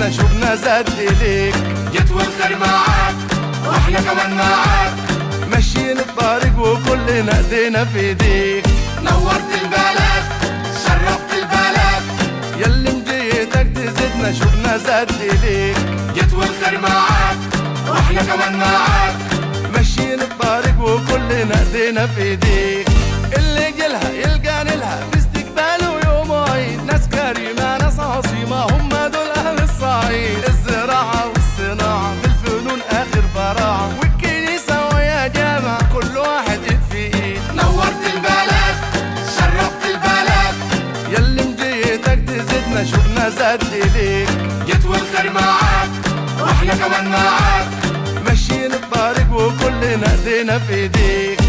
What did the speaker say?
زدنا شوفنا زاد ليك جيت والخير معاك واحنا كمان معاك ماشيين الطريق وكلنا ايدينا في ايديك نورت البلد شرفت البلد ياللي مجيتك تزيدنا شوفنا زاد ليك جيت والخير معاك واحنا كمان معاك ماشيين الطريق وكلنا ايدينا في ايديك اللي جيلها يلقى نيلها في استقباله يوم عيد ناس كريمة ناس عظيمة هم دول اهل الصعيد الزراعة والصناعة في الفنون اخر براعة والكنيسة ويا جامع كل واحد ايد في ايد نورت البلد شرفت البلد ياللي مجيتك تزيدنا شوفنا زاد ليك جيت والخير معاك واحنا كمان معاك ماشيين الطريق وكلنا ايدينا في ايديك